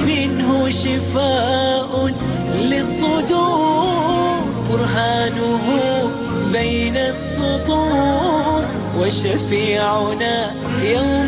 منه شفاء للصدور برهانه بين السطور وشفيعنا يوم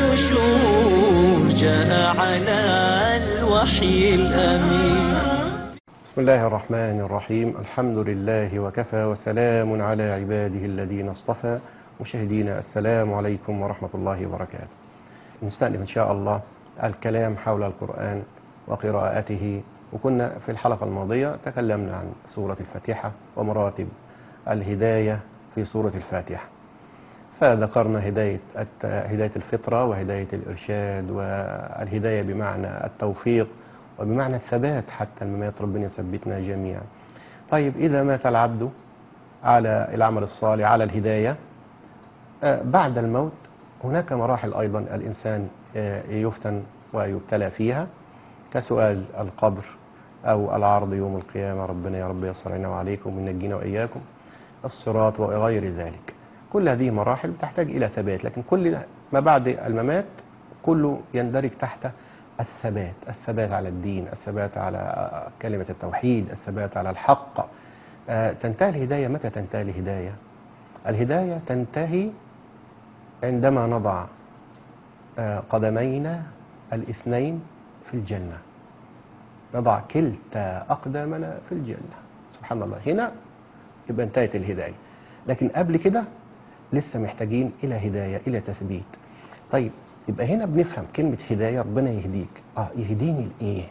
النشور جاء على الوحي الأمين بسم الله الرحمن الرحيم الحمد لله وكفى وسلام على عباده الذين اصطفى مشاهدينا السلام عليكم ورحمة الله وبركاته نستأنف إن شاء الله الكلام حول القرآن وقراءته وكنا في الحلقة الماضية تكلمنا عن سورة الفاتحة ومراتب الهداية في سورة الفاتحة فذكرنا هداية الت- هداية الفطرة وهداية الإرشاد والهداية بمعنى التوفيق وبمعنى الثبات حتى الممات ربنا يثبتنا جميعا طيب إذا مات العبد على العمل الصالح على الهداية آه، بعد الموت هناك مراحل أيضا الإنسان آه، يفتن ويبتلى فيها كسؤال القبر أو العرض يوم القيامة ربنا يا رب يسر علينا وعليكم وينجينا وإياكم الصراط وغير ذلك كل هذه مراحل تحتاج إلى ثبات لكن كل ما بعد الممات كله يندرج تحت الثبات الثبات على الدين الثبات على كلمة التوحيد الثبات على الحق آه، تنتهي الهداية متى تنتهي الهداية الهداية تنتهي عندما نضع آه، قدمينا الاثنين في الجنة نضع كلتا أقدامنا في الجنة سبحان الله هنا يبقى انتهت الهداية لكن قبل كده لسه محتاجين إلى هداية إلى تثبيت طيب يبقى هنا بنفهم كلمة هداية ربنا يهديك اه يهديني لإيه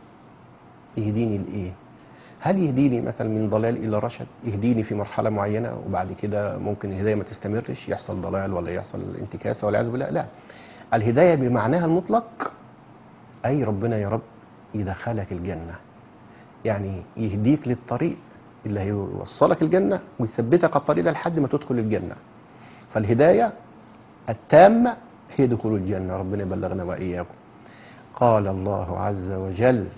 يهديني لإيه هل يهديني مثلا من ضلال إلى رشد يهديني في مرحلة معينة وبعد كده ممكن الهداية ما تستمرش يحصل ضلال ولا يحصل انتكاسة والعياذ بالله لا الهداية بمعناها المطلق أي ربنا يا رب يدخلك الجنة يعني يهديك للطريق اللي هيوصلك الجنة ويثبتك على الطريق ده لحد ما تدخل الجنة فالهداية التامة هي دخول الجنة ربنا يبلغنا وإياكم قال الله عز وجل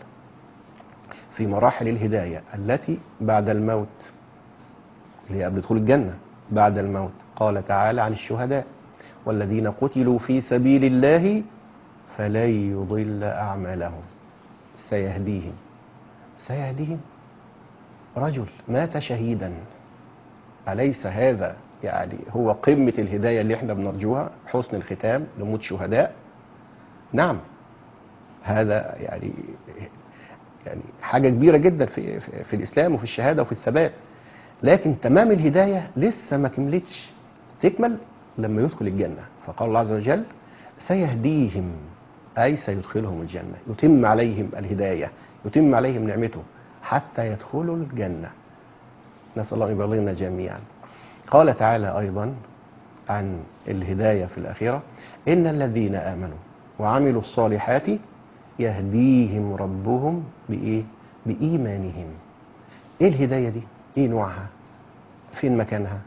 في مراحل الهداية التي بعد الموت اللي هي قبل دخول الجنة بعد الموت قال تعالى عن الشهداء والذين قتلوا في سبيل الله فلن يضل أعمالهم سيهديهم سيهديهم رجل مات شهيدا أليس هذا يعني هو قمة الهداية اللي احنا بنرجوها حسن الختام لموت شهداء نعم هذا يعني يعني حاجة كبيرة جدا في, في, في الإسلام وفي الشهادة وفي الثبات لكن تمام الهداية لسه ما كملتش تكمل لما يدخل الجنة فقال الله عز وجل سيهديهم أي سيدخلهم الجنة يتم عليهم الهداية يتم عليهم نعمته حتى يدخلوا الجنة نسأل الله أن يبلغنا جميعا قال تعالى أيضا عن الهداية في الأخيرة إن الذين آمنوا وعملوا الصالحات يهديهم ربهم بإيه؟ بإيمانهم إيه الهداية دي؟ إيه نوعها؟ فين مكانها؟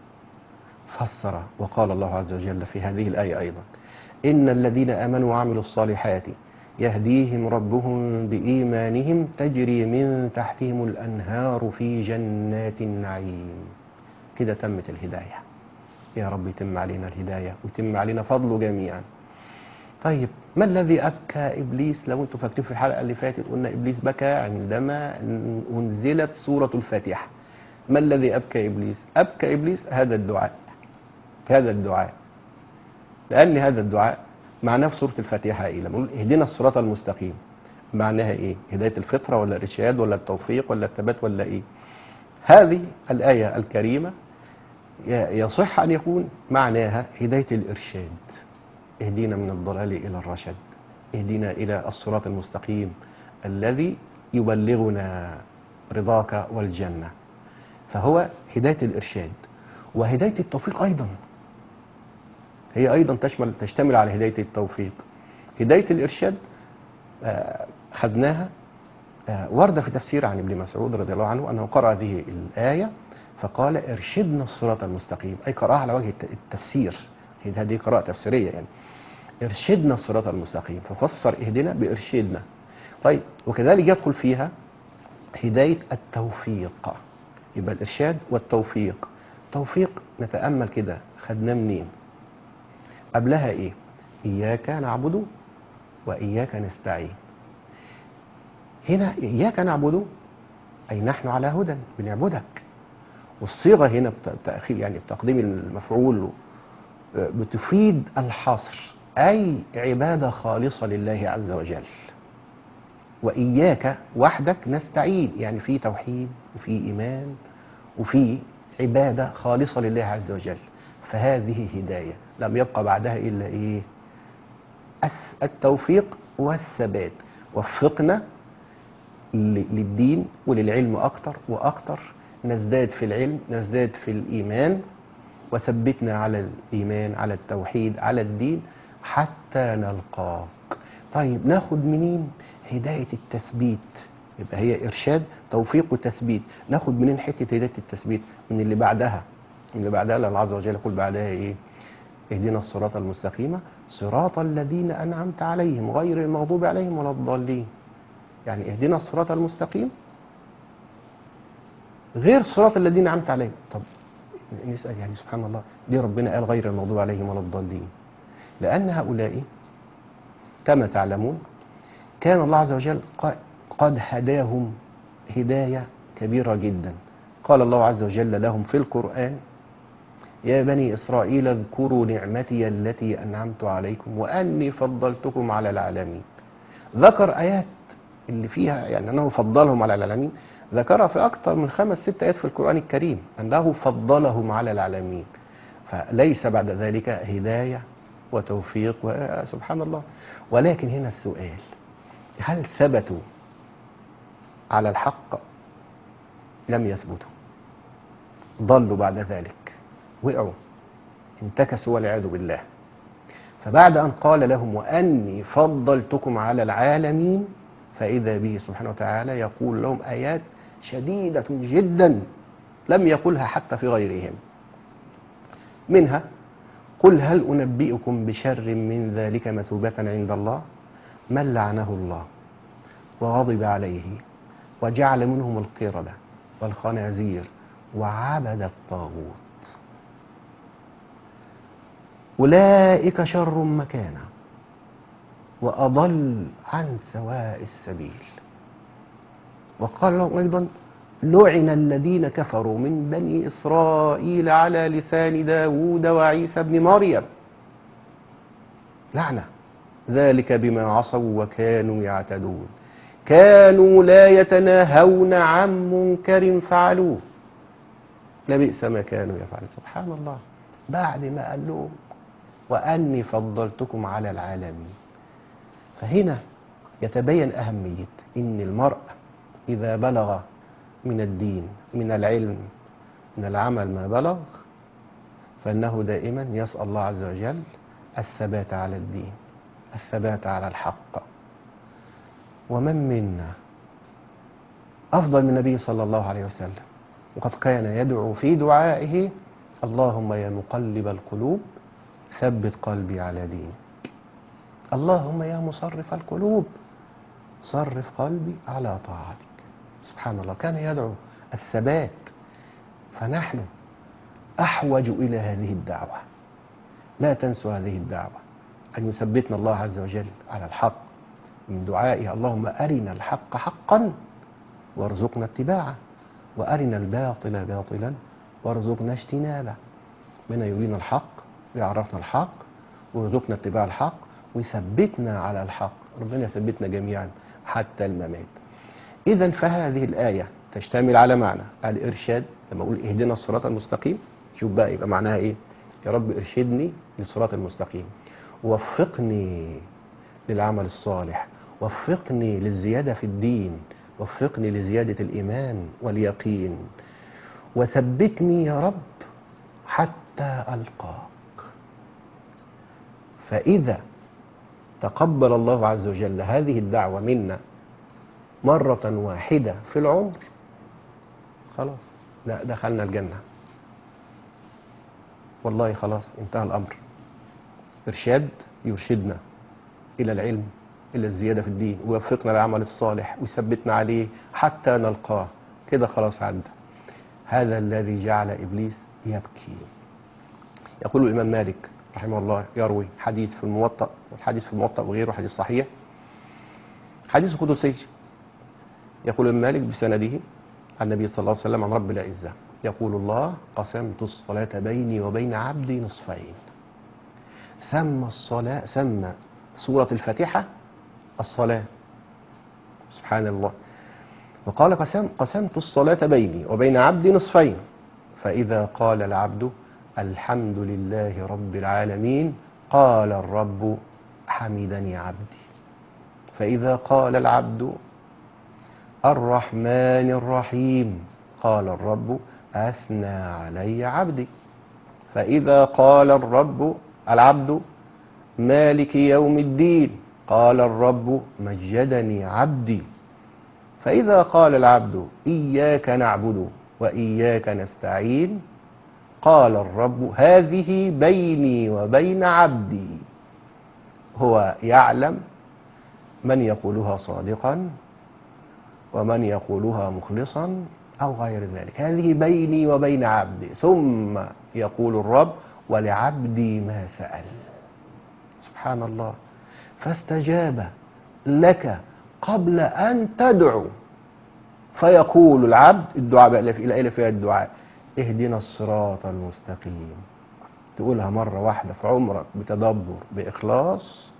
فسر وقال الله عز وجل في هذه الآية أيضا إن الذين آمنوا وعملوا الصالحات يهديهم ربهم بإيمانهم تجري من تحتهم الأنهار في جنات النعيم كده تمت الهداية يا رب يتم علينا الهداية ويتم علينا فضله جميعا طيب ما الذي أبكى إبليس لو أنتم فاكرين في الحلقة اللي فاتت قلنا إبليس بكى عندما أنزلت سورة الفاتحة ما الذي أبكى إبليس أبكى إبليس هذا الدعاء هذا الدعاء لأن هذا الدعاء معناه في سورة الفاتحة إيه لما نقول اهدنا الصراط المستقيم معناها إيه هداية الفطرة ولا الإرشاد ولا التوفيق ولا الثبات ولا إيه هذه الآية الكريمة ي- يصح أن يكون معناها هداية الإرشاد اهدينا من الضلال إلى الرشد اهدنا إلى الصراط المستقيم الذي يبلغنا رضاك والجنة فهو هداية الإرشاد وهداية التوفيق أيضا هي أيضا تشمل تشتمل على هداية التوفيق هداية الإرشاد آه، خدناها آه، وردة في تفسير عن ابن مسعود رضي الله عنه أنه قرأ هذه الآية فقال ارشدنا الصراط المستقيم أي قرأها على وجه الت- التفسير هي- هذه قراءة تفسيرية يعني ارشدنا الصراط المستقيم ففسر اهدنا بارشدنا طيب وكذلك يدخل فيها هداية التوفيق يبقى الإرشاد والتوفيق توفيق نتأمل كده خدناه منين قبلها إيه إياك نعبد وإياك نستعين هنا إياك نعبده أي نحن على هدى بنعبدك والصيغة هنا بت- تأخير يعني بتقديم المفعول آه، بتفيد الحصر أي عبادة خالصة لله عز وجل وإياك وحدك نستعين يعني في توحيد وفي إيمان وفي عبادة خالصة لله عز وجل فهذه هداية لم يبقى بعدها إلا إيه الس- التوفيق والثبات وفقنا ل- للدين وللعلم أكتر وأكتر نزداد في العلم نزداد في الإيمان وثبتنا على الإيمان على التوحيد على الدين حتى نلقاك طيب ناخد منين هداية التثبيت يبقى هي إرشاد توفيق وتثبيت ناخد منين حتة هداية التثبيت من اللي بعدها من اللي بعدها لأن الله عز وجل يقول بعدها إيه اهدنا الصراط المستقيم صراط الذين أنعمت عليهم غير المغضوب عليهم ولا الضالين يعني اهدنا الصراط المستقيم غير صراط الذين أنعمت عليهم طب نسأل يعني سبحان الله ليه ربنا قال غير المغضوب عليهم ولا الضالين لأن هؤلاء كما تعلمون كان الله عز وجل ق- قد هداهم هداية كبيرة جدا قال الله عز وجل لهم في القرآن يا بني إسرائيل اذكروا نعمتي التي أنعمت عليكم وأني فضلتكم على العالمين ذكر آيات اللي فيها يعني أنه فضلهم على العالمين ذكرها في أكثر من خمس ست آيات في القرآن الكريم أنه فضلهم على العالمين فليس بعد ذلك هداية وتوفيق سبحان الله ولكن هنا السؤال هل ثبتوا على الحق لم يثبتوا ضلوا بعد ذلك وقعوا انتكسوا والعياذ بالله فبعد أن قال لهم وأني فضلتكم على العالمين فإذا به سبحانه وتعالى يقول لهم آيات شديدة جدا لم يقلها حتى في غيرهم منها قل هل أنبئكم بشر من ذلك مثوبة عند الله من لعنه الله وغضب عليه وجعل منهم القردة والخنازير وعبد الطاغوت أولئك شر مكانا وأضل عن سواء السبيل وقال لهم أيضا لعن الذين كفروا من بني إسرائيل على لسان داود وعيسى بن مريم لعنة ذلك بما عصوا وكانوا يعتدون كانوا لا يتناهون عن منكر فعلوه لبئس ما كانوا يفعلون سبحان الله بعد ما قال لهم وأني فضلتكم على العالمين فهنا يتبين أهمية إن المرء إذا بلغ من الدين من العلم من العمل ما بلغ فإنه دائما يسأل الله عز وجل الثبات على الدين الثبات على الحق ومن منا أفضل من النبي صلى الله عليه وسلم وقد كان يدعو في دعائه اللهم يا مقلب القلوب ثبت قلبي على دينك اللهم يا مصرف القلوب صرف قلبي على طاعتك سبحان الله كان يدعو الثبات فنحن أحوج إلى هذه الدعوة لا تنسوا هذه الدعوة أن يثبتنا الله عز وجل على الحق من دعائه اللهم أرنا الحق حقا وارزقنا اتباعه وأرنا الباطل باطلا وارزقنا اجتنابه من يرينا الحق ويعرفنا الحق ويرزقنا اتباع الحق ويثبتنا على الحق ربنا يثبتنا جميعا حتى الممات إذا فهذه الآية تشتمل على معنى الإرشاد لما أقول اهدنا الصراط المستقيم شوف بقى يبقى معناها إيه يا رب ارشدني للصراط المستقيم وفقني للعمل الصالح وفقني للزيادة في الدين وفقني لزيادة الإيمان واليقين وثبتني يا رب حتى ألقاك فإذا تقبل الله عز وجل هذه الدعوة منا مرة واحدة في العمر خلاص لا دخلنا الجنة والله خلاص انتهى الأمر إرشاد يرشدنا إلى العلم إلى الزيادة في الدين ويوفقنا للعمل الصالح ويثبتنا عليه حتى نلقاه كده خلاص عدى هذا الذي جعل إبليس يبكي يقول الإمام مالك رحمه الله يروي حديث في الموطأ والحديث في الموطأ وغيره حديث صحيح حديث قدسي يقول ابن مالك بسنده عن النبي صلى الله عليه وسلم عن رب العزة يقول الله قسمت الصلاة بيني وبين عبدي نصفين سمى الصلاة سمى سورة الفاتحة الصلاة سبحان الله وقال قسم قسمت الصلاة بيني وبين عبدي نصفين فإذا قال العبد الحمد لله رب العالمين قال الرب حمدني عبدي فإذا قال العبد الرحمن الرحيم قال الرب أثنى علي عبدي فإذا قال الرب العبد مالك يوم الدين قال الرب مجدني عبدي فإذا قال العبد إياك نعبد وإياك نستعين قال الرب هذه بيني وبين عبدي هو يعلم من يقولها صادقا ومن يقولها مخلصا أو غير ذلك هذه بيني وبين عبدي ثم يقول الرب ولعبدي ما سأل سبحان الله فاستجاب لك قبل أن تدعو فيقول العبد الدعاء بقى إلى إلى فيها الدعاء اهدنا الصراط المستقيم تقولها مرة واحدة في عمرك بتدبر بإخلاص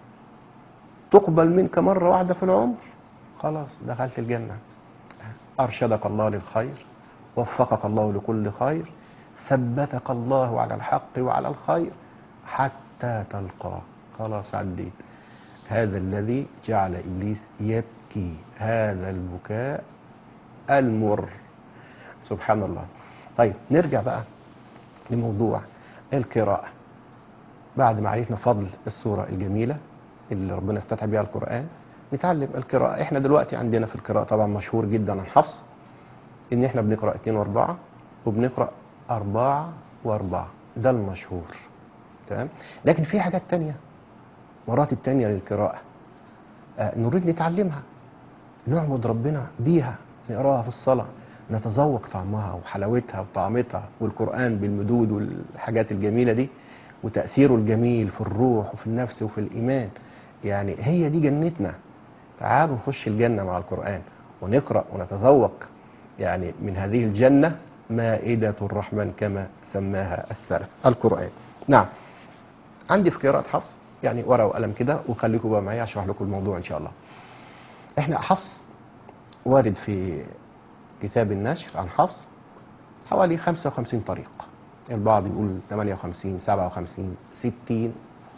تقبل منك مرة واحدة في العمر خلاص دخلت الجنة أرشدك الله للخير وفقك الله لكل خير ثبتك الله على الحق وعلى الخير حتى تلقاه خلاص عديت هذا الذي جعل إبليس يبكي هذا البكاء المر سبحان الله طيب نرجع بقى لموضوع القراءة بعد ما عرفنا فضل السورة الجميلة اللي ربنا افتتح بها القرآن نتعلم القراءة احنا دلوقتي عندنا في القراءة طبعا مشهور جدا عن حفص ان احنا بنقرأ اتنين واربعة وبنقرأ اربعة واربعة ده المشهور تمام لكن في حاجات تانية مراتب تانية للقراءة آه نريد نتعلمها نعبد ربنا بيها نقراها في الصلاة نتذوق طعمها وحلاوتها وطعمتها والقرآن بالمدود والحاجات الجميلة دي وتأثيره الجميل في الروح وفي النفس وفي الإيمان يعني هي دي جنتنا تعالوا نخش الجنة مع القرآن ونقرأ ونتذوق يعني من هذه الجنة مائدة الرحمن كما سماها السلف القرآن نعم عندي في قراءة حفص يعني ورقة وقلم كده وخليكم بقى معايا اشرح لكم الموضوع ان شاء الله احنا حفص وارد في كتاب النشر عن حفص حوالي 55 طريق البعض يقول 58 57 60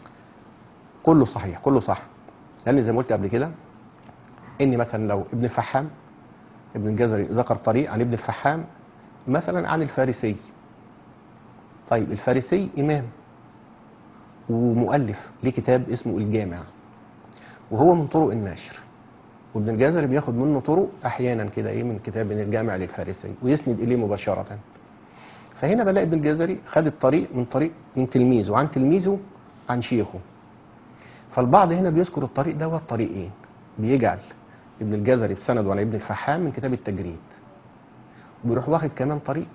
كله صحيح كله صح لان زي ما قلت قبل كده ان مثلا لو ابن الفحام ابن الجزري ذكر طريق عن ابن الفحام مثلا عن الفارسي طيب الفارسي امام ومؤلف ليه كتاب اسمه الجامع وهو من طرق النشر وابن الجزري بياخد منه طرق احيانا كده ايه من كتاب من الجامع للفارسي ويسند اليه مباشره فهنا بلاقي ابن الجزري خد الطريق من طريق من تلميذه عن تلميذه عن شيخه فالبعض هنا بيذكر الطريق دوت طريقين بيجعل ابن الجزري بسند عن ابن الفحام من كتاب التجريد وبيروح واخد كمان طريق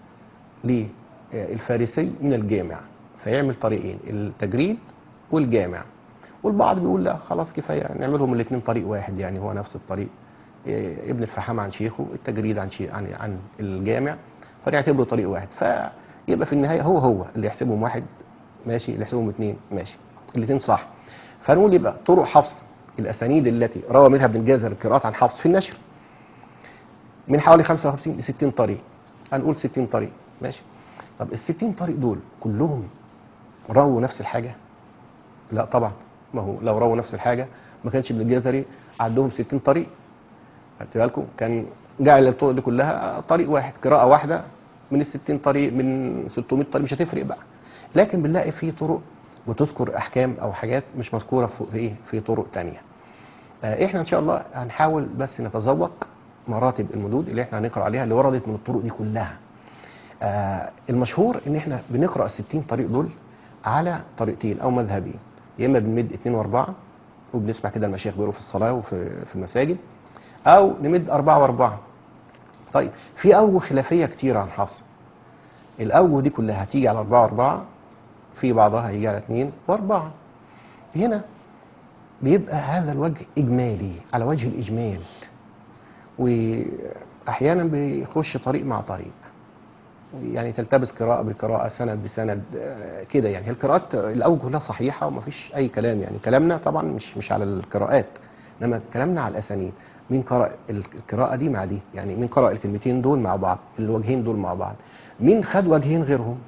للفارسي من الجامع فيعمل طريقين التجريد والجامع والبعض بيقول لا خلاص كفايه نعملهم الاثنين طريق واحد يعني هو نفس الطريق إيه، ابن الفحام عن شيخه التجريد عن شيخ عن عن الجامع فنعتبره طريق واحد فيبقى في النهايه هو هو اللي يحسبهم واحد ماشي اللي يحسبهم اثنين ماشي الاثنين صح فنقول يبقى طرق حفص الاسانيد التي روى منها ابن الجزر القراءات عن حفص في النشر من حوالي 55 ل 60 طريق هنقول 60 طريق ماشي طب ال 60 طريق دول كلهم رووا نفس الحاجه لا طبعا ما هو لو رووا نفس الحاجه ما كانش ابن الجزري عندهم 60 طريق خدت بالكم كان جعل الطرق دي كلها طريق واحد قراءه واحده من ال 60 طريق من 600 طريق مش هتفرق بقى لكن بنلاقي في طرق بتذكر احكام او حاجات مش مذكوره في في ايه في طرق تانية آه احنا ان شاء الله هنحاول بس نتذوق مراتب المدود اللي احنا هنقرا عليها اللي وردت من الطرق دي كلها آه المشهور ان احنا بنقرا ال 60 طريق دول على طريقتين او مذهبين يا اما بنمد 2 و4 وبنسمع كده المشايخ بيقولوا في الصلاه وفي في المساجد او نمد 4 و4 طيب في اوجه خلافيه كتير عن حفص الاوجه دي كلها هتيجي على 4 و4 في بعضها هيجي على 2 و4 هنا بيبقى هذا الوجه اجمالي على وجه الاجمال واحيانا بيخش طريق مع طريق يعني تلتبس قراءة بقراءة سند بسند آه، كده يعني هي القراءات الأوجه كلها صحيحة وما فيش أي كلام يعني كلامنا طبعا مش مش على القراءات إنما كلامنا على الأسانيد مين قرأ القراءة دي مع دي يعني مين قرأ الكلمتين دول مع بعض الوجهين دول مع بعض مين خد وجهين غيرهم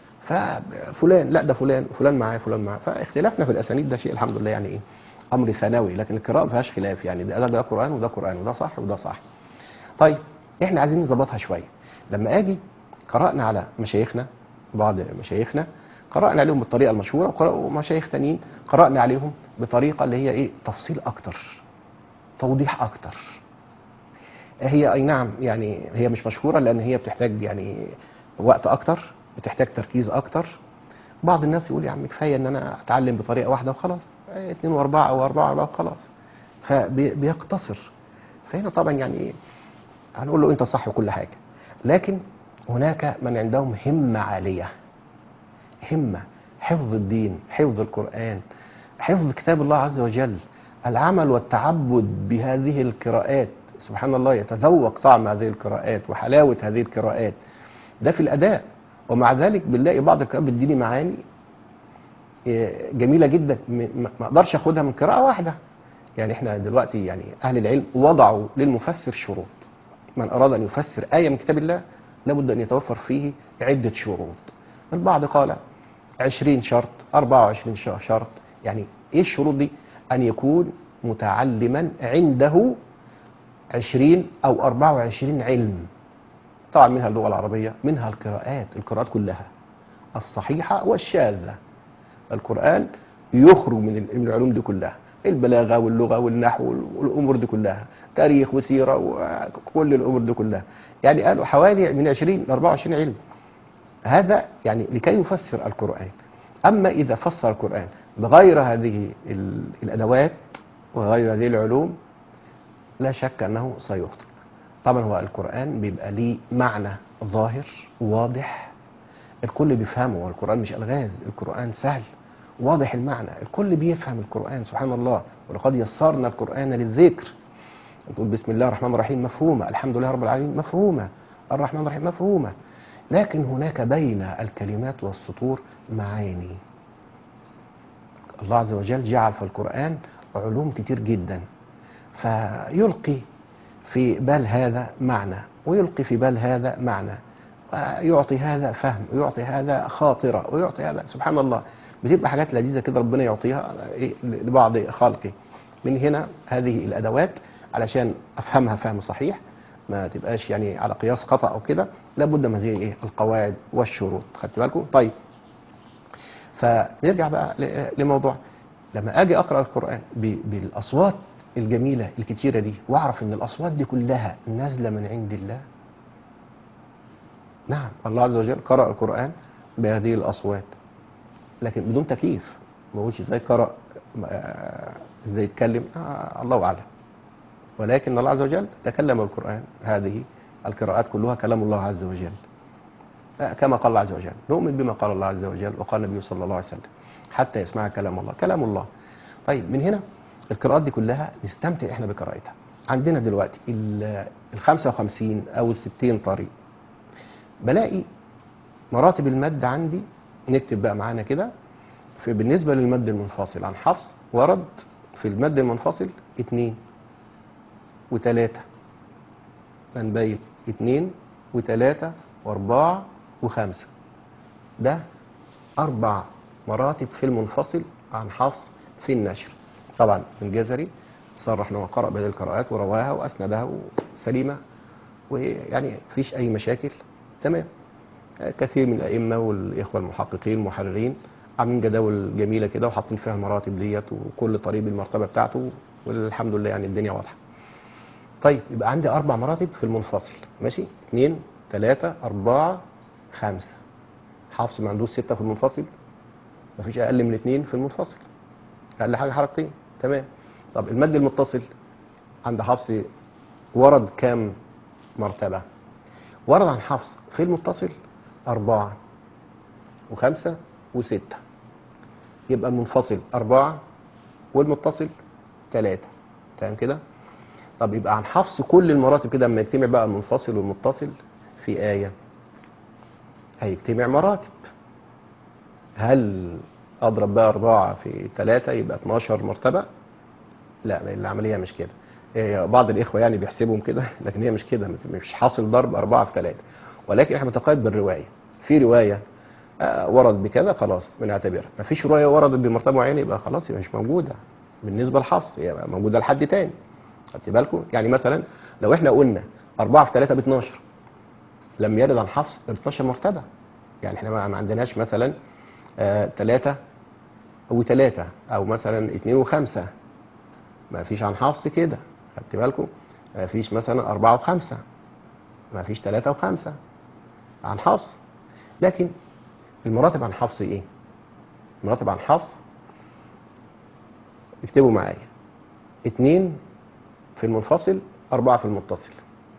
ففلان لا ده فلان فلان معاه فلان معاه فاختلافنا في الأسانيد ده شيء الحمد لله يعني إيه أمر ثانوي لكن القراءة ما فيهاش خلاف يعني ده ده قرآن وده قرآن وده صح وده صح طيب احنا عايزين نظبطها شويه لما اجي قرانا على مشايخنا بعض مشايخنا قرانا عليهم بالطريقه المشهوره وقرأوا مشايخ تانيين قرانا عليهم بطريقه اللي هي ايه تفصيل اكتر توضيح اكتر هي اي نعم يعني هي مش مشهوره لان هي بتحتاج يعني وقت اكتر بتحتاج تركيز اكتر بعض الناس يقول يا عم كفايه ان انا اتعلم بطريقه واحده وخلاص اه، اتنين واربعه او اربعه واربعه وخلاص فبيقتصر فهنا طبعا يعني ايه هنقول له انت صح وكل حاجه لكن هناك من عندهم همه عاليه همه حفظ الدين حفظ القران حفظ كتاب الله عز وجل العمل والتعبد بهذه القراءات سبحان الله يتذوق طعم هذه القراءات وحلاوه هذه القراءات ده في الاداء ومع ذلك بنلاقي بعض القراءات بتديني معاني إيه، جميله جدا م- ما ما اقدرش اخدها من قراءه واحده يعني احنا دلوقتي يعني اهل العلم وضعوا للمفسر شروط من اراد ان يفسر ايه من كتاب الله لابد ان يتوفر فيه عده شروط البعض قال 20 شرط 24 ش- شرط يعني ايه الشروط دي ان يكون متعلما عنده 20 او 24 علم طبعا منها اللغه العربيه منها القراءات القراءات كلها الصحيحه والشاذه القرآن يخرج من ال- من العلوم دي كلها البلاغة واللغة والنحو وال- والأمور دي كلها تاريخ وسيرة وكل الأمور دي كلها يعني قالوا حوالي من 20 ل 24 علم هذا يعني لكي يفسر القرآن أما إذا فسر القرآن بغير هذه ال- الأدوات وغير هذه العلوم لا شك أنه سيخطئ طبعا هو القرآن بيبقى ليه معنى ظاهر واضح الكل بيفهمه والقرآن مش ألغاز القرآن سهل واضح المعنى الكل بيفهم القرآن سبحان الله ولقد يسرنا القرآن للذكر تقول بسم الله الرحمن الرحيم مفهومة الحمد لله رب العالمين مفهومة الرحمن الرحيم مفهومة لكن هناك بين الكلمات والسطور معاني الله عز وجل جعل في القرآن علوم كتير جدا فيلقي في بال هذا معنى ويلقي في بال هذا معنى ويعطي هذا فهم ويعطي هذا خاطرة ويعطي هذا سبحان الله بتبقى حاجات لذيذة كده ربنا يعطيها إيه لبعض خلقه من هنا هذه الأدوات علشان أفهمها فهم صحيح ما تبقاش يعني على قياس خطأ أو كده لابد من هذه إيه القواعد والشروط خدت بالكم طيب فنرجع بقى ل- لموضوع لما اجي اقرا القران ب- بالاصوات الجميله الكتيره دي واعرف ان الاصوات دي كلها نازله من عند الله نعم الله عز وجل قرأ القرآن بهذه الأصوات لكن بدون تكييف ما قلتش ازاي قرأ آه، ازاي يتكلم آه الله أعلم ولكن الله عز وجل تكلم القرآن هذه القراءات كلها كلام الله عز وجل آه، كما قال الله عز وجل نؤمن بما قال الله عز وجل وقال النبي صلى الله عليه وسلم حتى يسمع كلام الله كلام الله طيب من هنا القراءات دي كلها نستمتع احنا بقراءتها عندنا دلوقتي ال ال 55 او ال 60 طريق بلاقي مراتب المد عندي نكتب بقى معانا كده في بالنسبه للمد المنفصل عن حفص ورد في المد المنفصل اتنين وتلاتة هنبين اتنين وتلاتة واربعة وخمسة ده أربع مراتب في المنفصل عن حفص في النشر طبعا الجزري صرح انه قرأ بهذه القراءات ورواها وأسندها سليمة ويعني مفيش أي مشاكل تمام كثير من الأئمة والإخوة المحققين المحررين عاملين جداول جميلة كده وحاطين فيها المراتب ديت وكل طريق بالمرتبة بتاعته والحمد لله يعني الدنيا واضحة طيب يبقى عندي أربع مراتب في المنفصل ماشي اثنين ثلاثة أربعة خمسة حفص ما عندوش ستة في المنفصل مفيش أقل من اثنين في المنفصل أقل حاجة حركتين تمام طب المد المتصل عند حفص ورد كام مرتبة ورد عن حفص في المتصل أربعة وخمسة وستة يبقى المنفصل أربعة والمتصل ثلاثة تمام كده طب يبقى عن حفص كل المراتب كده اما يجتمع بقى المنفصل والمتصل في آية هيجتمع مراتب هل اضرب بقى أربعة في ثلاثة يبقى 12 مرتبة لا العملية مش كده هي بعض الإخوة يعني بيحسبهم كده لكن هي مش كده مش حاصل ضرب أربعة في ثلاثة ولكن احنا بنتقيد بالرواية في رواية آه، ورد بكذا خلاص بنعتبرها ما فيش رواية وردت بمرتبة معينة يبقى خلاص يبقى مش موجودة بالنسبة للحصر هي موجودة لحد تاني خدت بالكم يعني مثلا لو احنا قلنا 4 في 3 ب 12 لم يرد عن حفص ال 12 مرتبة يعني احنا ما ما عندناش مثلا 3 و3 او مثلا 2 و5 ما فيش عن حفص كده خدت بالكم ما فيش مثلا 4 و5 ما فيش 3 و5 عن حفص لكن المراتب عن حفص ايه المراتب عن حفص اكتبوا معايا اتنين في المنفصل أربعة في المتصل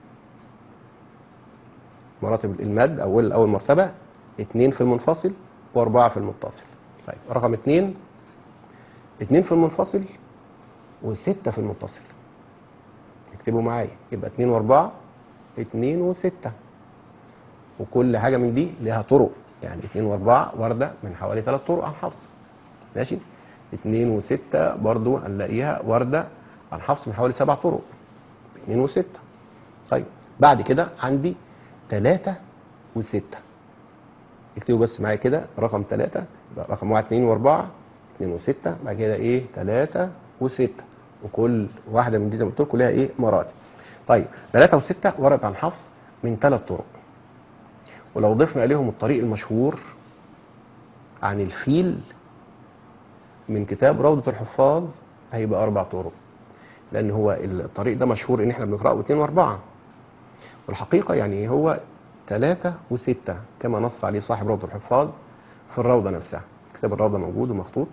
مراتب المد أول أول مرتبة اتنين في المنفصل وأربعة في المتصل طيب رقم اتنين اتنين في المنفصل وستة في المتصل اكتبوا معايا يبقى اتنين وأربعة اتنين وستة وكل حاجة من دي لها طرق يعني اتنين وأربعة واردة من حوالي ثلاث طرق عن حفص ماشي اتنين وستة برضو هنلاقيها واردة عن حفص من حوالي سبع طرق اتنين وستة طيب بعد كده عندي تلاتة وستة اكتبوا بس معايا كده رقم تلاتة يبقى رقم واحد اتنين واربعة اتنين وستة بعد كده ايه تلاتة وستة وكل واحدة من دي زي ما قلت لكم لها ايه مراتب طيب تلاتة وستة ورد عن حفص من ثلاث طرق ولو ضفنا عليهم الطريق المشهور عن الفيل من كتاب روضة الحفاظ هيبقى أربع طرق لأن هو الطريق ده مشهور إن إحنا بنقرأه اثنين وأربعة والحقيقة يعني هو ثلاثة وستة كما نص عليه صاحب روضة الحفاظ في الروضة نفسها كتاب الروضة موجود ومخطوط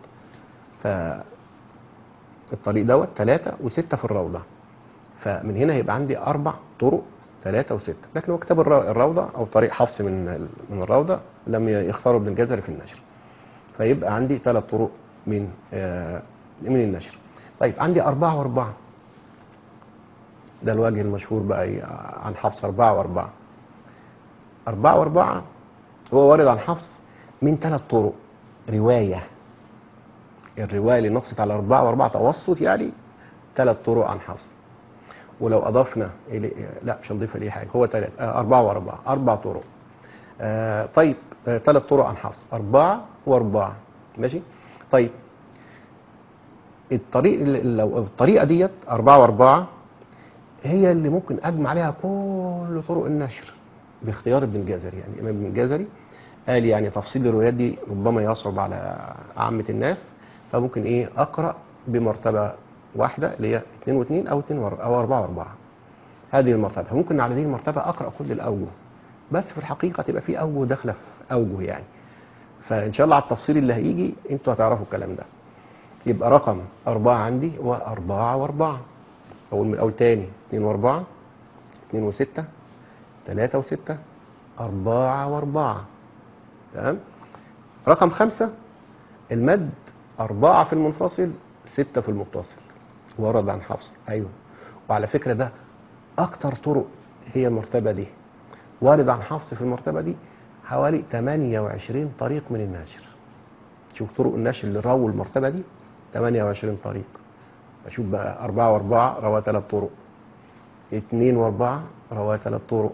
فالطريق دوت ثلاثة وستة في الروضة فمن هنا هيبقى عندي أربع طرق ثلاثة وستة لكن هو كتاب الر- الروضة أو طريق حفص من ال- من الروضة لم يختاروا ابن الجزري في النشر فيبقى عندي ثلاث طرق من آه، من النشر طيب عندي أربعة وأربعة ده الوجه المشهور بقى إيه؟ عن حفص أربعة وأربعة أربعة وأربعة هو وارد عن حفص من ثلاث طرق رواية الرواية اللي نصت على أربعة وأربعة توسط يعني ثلاث طرق عن حفص ولو أضفنا إلي... لا مش هنضيف إليه حاجة هو ثلاث آه أربعة وأربعة أربع طرق آه طيب آه ثلاث طرق عن حفص أربعة وأربعة ماشي طيب الطريق ال- لو الطريقة ديت أربعة وأربعة هي اللي ممكن أجمع عليها كل طرق النشر باختيار ابن الجزري يعني الإمام ابن الجزري قال يعني تفصيل الروايات دي ربما يصعب على عامة الناس فممكن إيه أقرأ بمرتبة واحدة اللي هي اتنين واتنين أو اتنين وأر- أو أربعة وأربعة هذه المرتبة فممكن على هذه المرتبة أقرأ كل الأوجه بس في الحقيقة تبقى في أوجه داخلة في أوجه يعني فإن شاء الله على التفصيل اللي هيجي أنتوا هتعرفوا الكلام ده يبقى رقم أربعة عندي وأربعة وأربعة أقول من الأول تاني اتنين وأربعة اتنين وستة تلاتة وستة أربعة وأربعة تمام رقم خمسة المد أربعة في المنفصل ستة في المتصل ورد عن حفص أيوه وعلى فكرة ده أكتر طرق هي المرتبة دي وارد عن حفص في المرتبة دي حوالي 28 طريق من الناشر شوف طرق النشر اللي رووا المرتبة دي 28 طريق أشوف بقى أربعة وأربعة روى ثلاث طرق اتنين وأربعة روى ثلاث طرق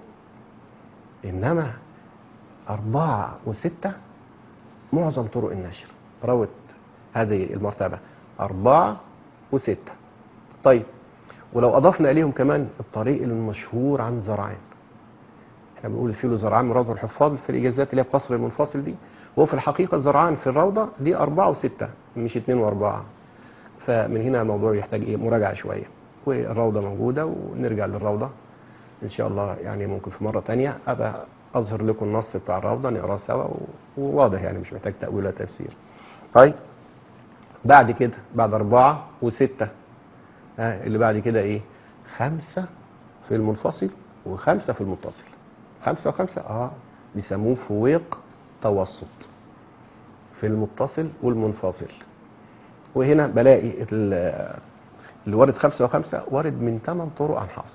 إنما أربعة وستة معظم طرق النشر روت هذه المرتبة أربعة وستة طيب ولو أضفنا إليهم كمان الطريق المشهور عن زرعان احنا بنقول الفيلو زرعان من روضة الحفاظ في الإجازات اللي هي بقصر المنفصل دي وهو في الحقيقة زرعان في الروضة دي أربعة وستة مش اتنين وأربعة فمن هنا الموضوع يحتاج إيه مراجعة شوية والروضة موجودة ونرجع للروضة إن شاء الله يعني ممكن في مرة تانية أبقى أظهر لكم النص بتاع الروضة نقراه سوا و- وواضح يعني مش محتاج تأويل ولا تفسير طيب بعد كده بعد أربعة وستة ها اللي بعد كده إيه خمسة في المنفصل وخمسة في المتصل خمسة وخمسة اه بيسموه فويق توسط في المتصل والمنفصل وهنا بلاقي ال- اللي وارد خمسة وخمسة وارد من ثمان طرق عن حفص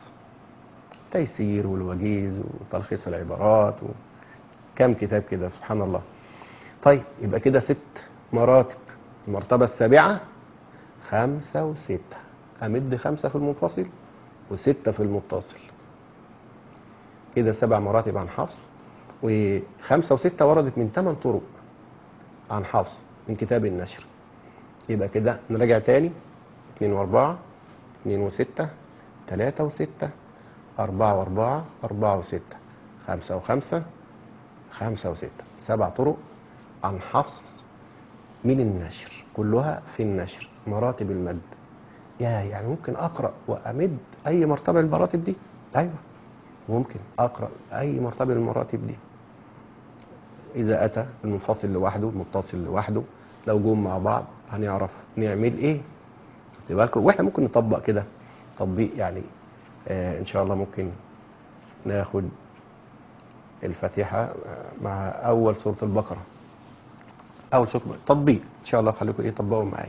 تيسير والوجيز وتلخيص العبارات وكم كتاب كده سبحان الله طيب يبقى كده ست مراتب المرتبة السابعة خمسة وستة أمد خمسة في المنفصل وستة في المتصل كده سبع مراتب عن حفص وخمسة وستة وردت من ثمان طرق عن حفص من كتاب النشر يبقى كده نراجع تاني اتنين واربعة اتنين وستة تلاتة وستة أربعة وأربعة أربعة وستة خمسة وخمسة خمسة وستة سبع طرق عن حفص من النشر كلها في النشر مراتب المد يا يعني ممكن أقرأ وأمد أي مرتبة من المراتب دي أيوة ممكن أقرأ أي مرتبة من المراتب دي إذا أتى المنفصل لوحده المتصل لوحده لو جم مع بعض هنعرف نعمل إيه خدوا بالكم واحنا ممكن نطبق كده تطبيق يعني آه ان شاء الله ممكن ناخد الفاتحه آه، مع اول سوره البقره اول سوره تطبيق ان شاء الله خليكم ايه طبقوا معايا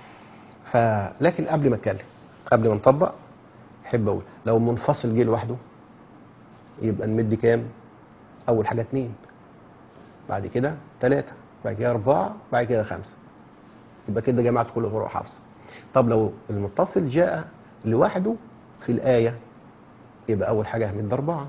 فلكن قبل ما اتكلم قبل ما نطبق احب اقول لو منفصل جه لوحده يبقى نمد كام اول حاجه اتنين بعد كده تلاته بعد كده اربعه بعد كده خمسه يبقى كده جمعت كل طرق حفص طب لو المتصل جاء لوحده في الآية يبقى أول حاجة أمد أربعة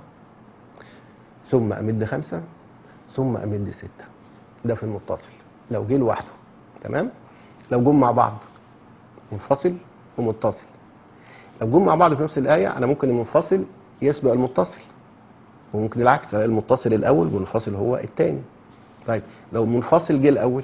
ثم أمد خمسة ثم أمد ستة ده في المتصل لو جه لوحده تمام لو جم مع بعض منفصل ومتصل لو جم مع بعض في نفس الآية أنا ممكن المنفصل يسبق المتصل وممكن العكس تلاقي المتصل الأول والمنفصل هو الثاني طيب لو المنفصل جه الأول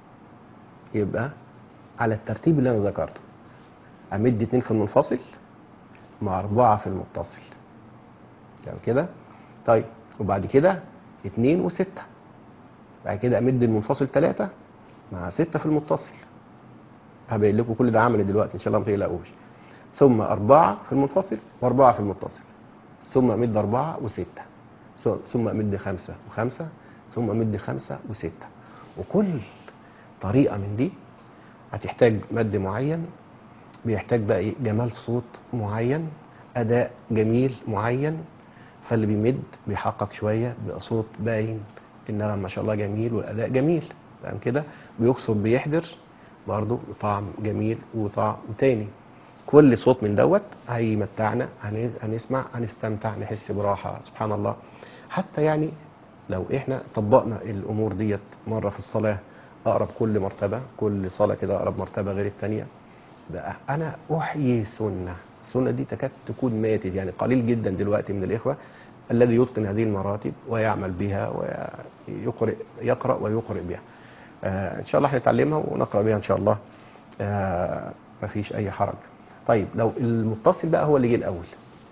يبقى على الترتيب اللي انا ذكرته امد اتنين في المنفصل مع اربعة في المتصل تمام كده طيب وبعد كده اتنين وستة بعد كده امد المنفصل تلاتة مع ستة في المتصل هبين لكم كل ده عملي دلوقتي ان شاء الله ما تقلقوش ثم أربعة في المنفصل وأربعة في المتصل ثم أمد أربعة وستة ثم أمد خمسة وخمسة ثم أمد خمسة وستة وكل طريقة من دي هتحتاج مد معين بيحتاج بقى ايه جمال صوت معين اداء جميل معين فاللي بيمد بيحقق شويه بيبقى صوت باين النغم ما شاء الله جميل والاداء جميل تمام كده بيقصر بيحضر برضه طعم جميل وطعم تاني كل صوت من دوت هيمتعنا هن- هنسمع هنستمتع نحس براحه سبحان الله حتى يعني لو احنا طبقنا الامور ديت مره في الصلاه اقرب كل مرتبه كل صلاه كده اقرب مرتبه غير الثانيه بقى انا احيي سنه السنه دي تكاد تكون ماتت يعني قليل جدا دلوقتي من الاخوه الذي يتقن هذه المراتب ويعمل بها ويقرئ يقرا ويقرئ بها آه ان شاء الله هنتعلمها ونقرا بها ان شاء الله آه مفيش اي حرج طيب لو المتصل بقى هو اللي جه الاول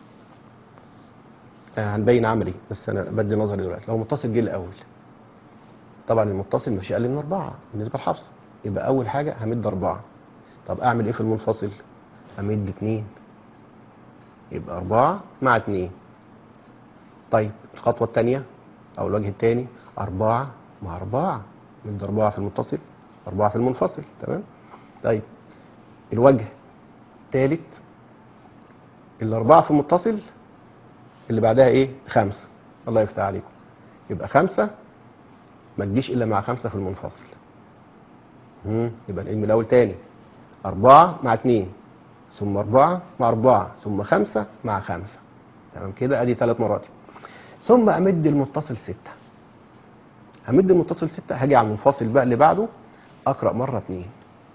آه هنبين عملي بس انا بدي نظري دلوقتي لو المتصل جه الاول طبعا المتصل مش اقل من اربعه بالنسبه للحفص يبقى اول حاجه همد اربعه طب اعمل ايه في المنفصل امد اتنين يبقى اربعه مع اتنين طيب الخطوه الثانيه او الوجه الثاني اربعه مع اربعه مد اربعه في المتصل اربعه في المنفصل تمام طيب الوجه الثالث الاربعه في المتصل اللي بعدها ايه خمسه الله يفتح عليكم يبقى خمسه ما تجيش الا مع خمسه في المنفصل مم. يبقى نقيم من الاول تاني أربعة مع اتنين ثم أربعة مع أربعة ثم خمسة مع خمسة تمام كده أدي ثلاث مراتب ثم أمد المتصل ستة همد المتصل ستة هاجي على المنفصل بقى اللي بعده أقرأ مرة اتنين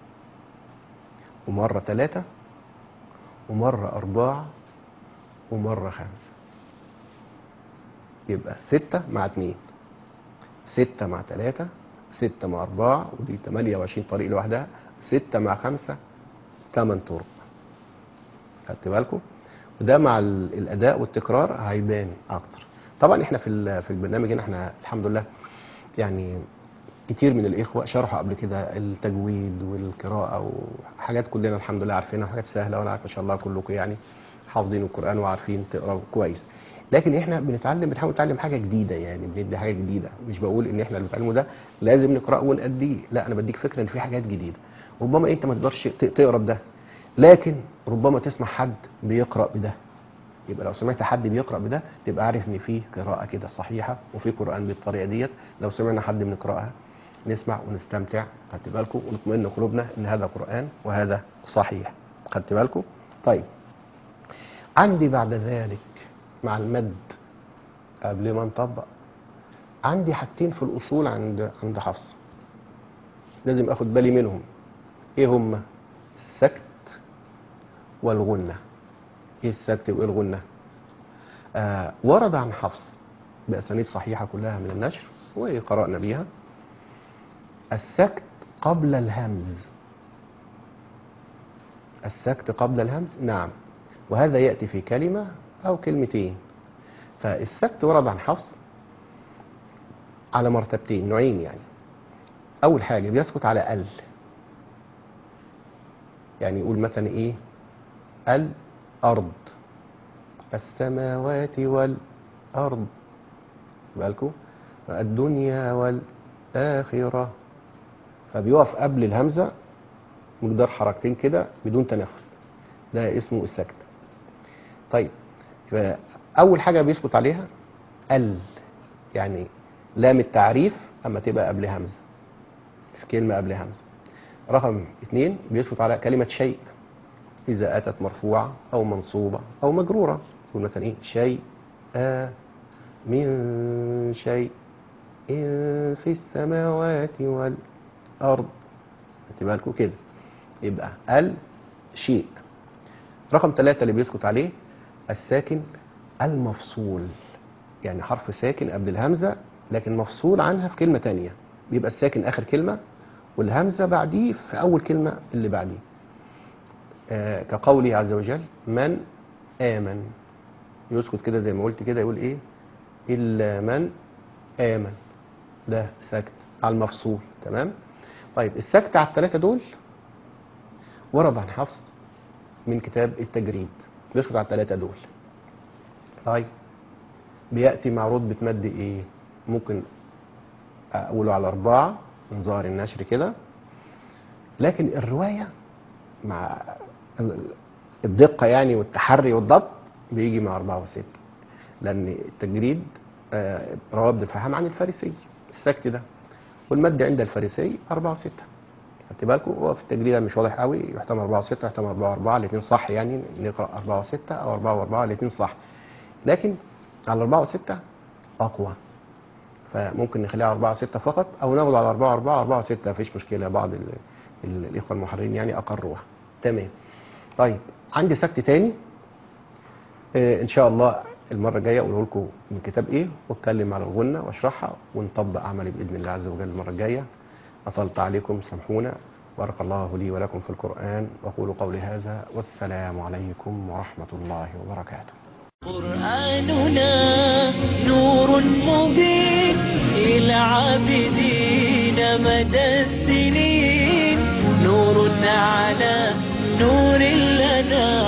ومرة تلاتة ومرة أربعة ومرة خمسة يبقى ستة مع اتنين ستة مع تلاتة ستة مع أربعة ودي 28 طريق لوحدها ستة مع خمسة تمن طرق خدت بالكم وده مع ال- الأداء والتكرار هيبان أكتر طبعا احنا في ال- في البرنامج هنا احنا الحمد لله يعني كتير من الإخوة شرحوا قبل كده التجويد والقراءة وحاجات كلنا الحمد لله عارفينها حاجات سهلة وأنا عارف ما شاء الله كلكم يعني حافظين القرآن وعارفين تقرأوا كويس لكن احنا بنتعلم بنحاول نتعلم حاجه جديده يعني بندي حاجه جديده مش بقول ان احنا اللي بنتعلمه ده لازم نقراه ونأديه لا انا بديك فكره ان في حاجات جديده ربما انت ما تقدرش ت- تقرا ده لكن ربما تسمع حد بيقرأ بده يبقى لو سمعت حد بيقرأ بده تبقى عارف ان في قراءة كده صحيحة وفي قرآن بالطريقة ديت لو سمعنا حد بنقرأها نسمع ونستمتع خدت بالكم ونطمئن قلوبنا ان هذا قرآن وهذا صحيح خدت بالكم طيب عندي بعد ذلك مع المد قبل ما نطبق عندي حاجتين في الاصول عند عند حفص لازم اخد بالي منهم ايه هما السكت والغنه ايه السكت وايه الغنه آه ورد عن حفص باسانيد صحيحه كلها من النشر وقرانا بيها السكت قبل الهمز السكت قبل الهمز نعم وهذا ياتي في كلمه او كلمتين فالسكت ورد عن حفص على مرتبتين نوعين يعني اول حاجه بيسكت على ال يعني يقول مثلا ايه الارض السماوات والارض بالكم الدنيا والاخره فبيقف قبل الهمزه مقدار حركتين كده بدون تنفس ده اسمه السكت طيب فاول حاجه بيسكت عليها ال يعني لام التعريف اما تبقى قبل همزه في كلمه قبل همزه رقم اثنين بيسكت على كلمه شيء اذا اتت مرفوعه او منصوبه او مجروره يقول مثلا ايه شيء آه من شيء إن في السماوات والارض خدت بالكم كده يبقى ال شيء رقم ثلاثة اللي بيسكت عليه الساكن المفصول يعني حرف ساكن قبل الهمزة لكن مفصول عنها في كلمة تانية بيبقى الساكن آخر كلمة والهمزة بعديه في أول كلمة اللي بعديه آه كقوله عز وجل من آمن يسكت كده زي ما قلت كده يقول إيه إلا من آمن ده سكت على المفصول تمام طيب السكت على الثلاثة دول ورد عن حفص من كتاب التجريد بيسكت على الثلاثة دول طيب بيأتي مع رتبة مد ايه ممكن اقوله على أربعة من ظاهر النشر كده لكن الرواية مع الدقة يعني والتحري والضبط بيجي مع أربعة وستة لأن التجريد آه، رواه ابن الفهام عن الفارسي السكت ده والمد عند الفارسي أربعة وستة خدت بالكم هو في التجريد مش واضح قوي يحتمل 4 و6 يحتمل 4 و4 الاثنين صح يعني نقرا 4 و6 او 4 و4 الاثنين صح لكن على 4 و6 اقوى فممكن نخليها 4 و6 فقط او ناخد على 4 و4 4 و6 مفيش مشكله بعض ال- ال- الاخوه المحررين يعني اقروها تمام طيب عندي سكت تاني آه ان شاء الله المره الجايه اقول لكم من كتاب ايه واتكلم على الغنه واشرحها ونطبق عملي باذن الله عز وجل المره الجايه أطلت عليكم سامحونا بارك الله لي ولكم في القرآن وأقول قولي هذا والسلام عليكم ورحمة الله وبركاته قرآننا نور مبين إلى عابدين مدى السنين نور على